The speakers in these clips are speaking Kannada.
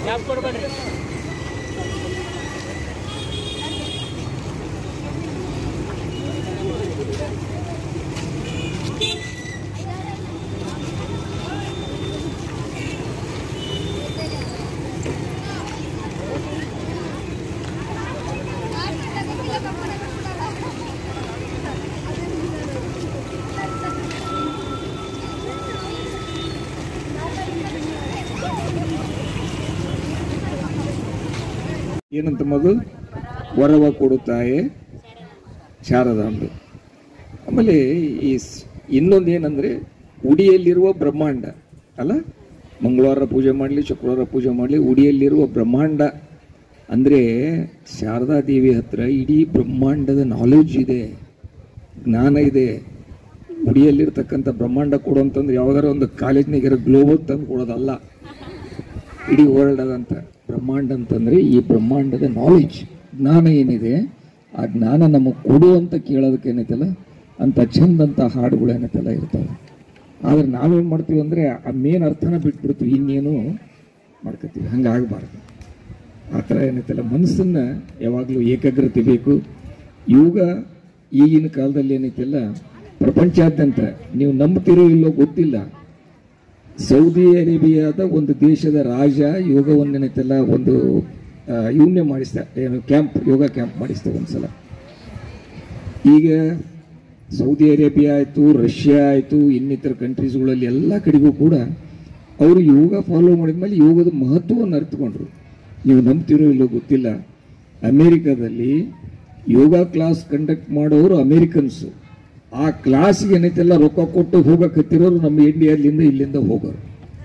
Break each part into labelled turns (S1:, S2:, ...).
S1: ಏನಂತ ಮೊದಲು ವರವ ಕೊಡುತ್ತಾಯೆ ಶಾರದಾಂಬೆ ಆಮೇಲೆ ಈ ಸ್- ಇನ್ನೊಂದು ಏನಂದ್ರೆ ಉಡಿಯಲ್ಲಿರುವ ಬ್ರಹ್ಮಾಂಡ ಅಲ್ಲ ಮಂಗಳವಾರ ಪೂಜೆ ಮಾಡಲಿ ಶುಕ್ರವಾರ ಪೂಜೆ ಮಾಡಲಿ ಉಡಿಯಲ್ಲಿರುವ ಬ್ರಹ್ಮಾಂಡ ಅಂದ್ರೆ ಶಾರದಾ ದೇವಿ ಹತ್ರ ಇಡೀ ಬ್ರಹ್ಮಾಂಡದ ನಾಲೆಡ್ಜ್ ಇದೆ ಜ್ಞಾನ ಇದೆ ಉಡಿಯಲ್ಲಿರ್ತಕ್ಕಂಥ ಬ್ರಹ್ಮಾಂಡ ಕೊಡು ಅಂತಂದ್ರೆ ಯಾವ್ದಾರ ಒಂದು ಕಾಲೇಜ್ನಾಗ ಗ್ಲೋಬಲ್ ತಂದು ಕೊಡೋದಲ್ಲ ಇಡೀ ವರ್ಲ್ಡ್ ಅದಂತ ಬ್ರಹ್ಮಾಂಡ ಅಂತಂದ್ರೆ ಈ ಬ್ರಹ್ಮಾಂಡದ ನಾಲೆಡ್ಜ್ ಜ್ಞಾನ ಏನಿದೆ ಆ ಜ್ಞಾನ ನಮಗೆ ಕೊಡು ಅಂತ ಕೇಳೋದಕ್ಕೆ ಏನೈತಲ್ಲ ಅಂತ ಚಂದಂತ ಹಾಡುಗಳು ಏನೈತಲ್ಲ ಇರ್ತಾವೆ ಆದ್ರೆ ನಾವೇನ್ ಮಾಡ್ತೀವಿ ಅಂದ್ರೆ ಆ ಮೇನ್ ಅರ್ಥನ ಬಿಟ್ಬಿಡ್ತೀವಿ ಇನ್ನೇನು ಮಾಡ್ಕೋತೀವಿ ಹಂಗಾಗಬಾರ್ದು ಆ ಥರ ಏನೈತಲ್ಲ ಮನಸ್ಸನ್ನ ಯಾವಾಗಲೂ ಏಕಾಗ್ರತೆ ಬೇಕು ಯೋಗ ಈಗಿನ ಕಾಲದಲ್ಲಿ ಏನೈತಿಲ್ಲ ಪ್ರಪಂಚಾದ್ಯಂತ ನೀವು ನಂಬ್ತಿರೋ ಇಲ್ಲೋ ಗೊತ್ತಿಲ್ಲ ಸೌದಿ ಅರೇಬಿಯಾದ ಒಂದು ದೇಶದ ರಾಜ ಯೋಗವನ್ನೇನೈತೆಲ್ಲ ಒಂದು ಆ, ಇವನ್ನೇ ಮಾಡಿಸ್ತಾ ಏನು ಕ್ಯಾಂಪ್ ಯೋಗ ಕ್ಯಾಂಪ್ ಮಾಡಿಸ್ತಾ ಒಂದ್ಸಲ ಈಗ ಸೌದಿ ಅರೇಬಿಯಾ ಆಯಿತು ರಷ್ಯಾ ಆಯಿತು ಇನ್ನಿತರ ಕಂಟ್ರೀಸ್ಗಳಲ್ಲಿ ಎಲ್ಲ ಕಡೆಗೂ ಕೂಡ ಅವರು ಯೋಗ ಫಾಲೋ ಮಾಡಿದ್ಮೇಲೆ ಯೋಗದ ಮಹತ್ವವನ್ನು ಅರ್ಥಕೊಂಡ್ರು ನೀವು ನಂಬ್ತಿರೋ ಇಲ್ಲೋ ಗೊತ್ತಿಲ್ಲ ಅಮೇರಿಕಾದಲ್ಲಿ ಯೋಗ ಕ್ಲಾಸ್ ಕಂಡಕ್ಟ್ ಮಾಡೋರು ಅಮೇರಿಕನ್ಸು ಆ ಕ್ಲಾಸ್ಗೆ ಏನೈತೆಲ್ಲ ರೊಕ್ಕ ಕೊಟ್ಟು ಹೋಗಕತ್ತಿರೋರು ನಮ್ಮ ಇಂಡಿಯಾದಿಂದ ಇಲ್ಲಿಂದ ಹೋಗೋರು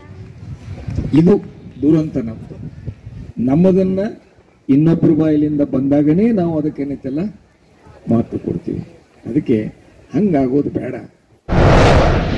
S1: ಇದು ದುರಂತ ನಮ್ದು ನಮ್ಮದನ್ನ ಇನ್ನೊಬ್ಬರ ಬಾಯಿಲಿಂದ ಬಂದಾಗನೇ ನಾವು ಅದಕ್ಕೇನೈತೆಲ್ಲ ಮಾತು ಕೊಡ್ತೀವಿ ಅದಕ್ಕೆ ಹಂಗಾಗೋದು ಬೇಡ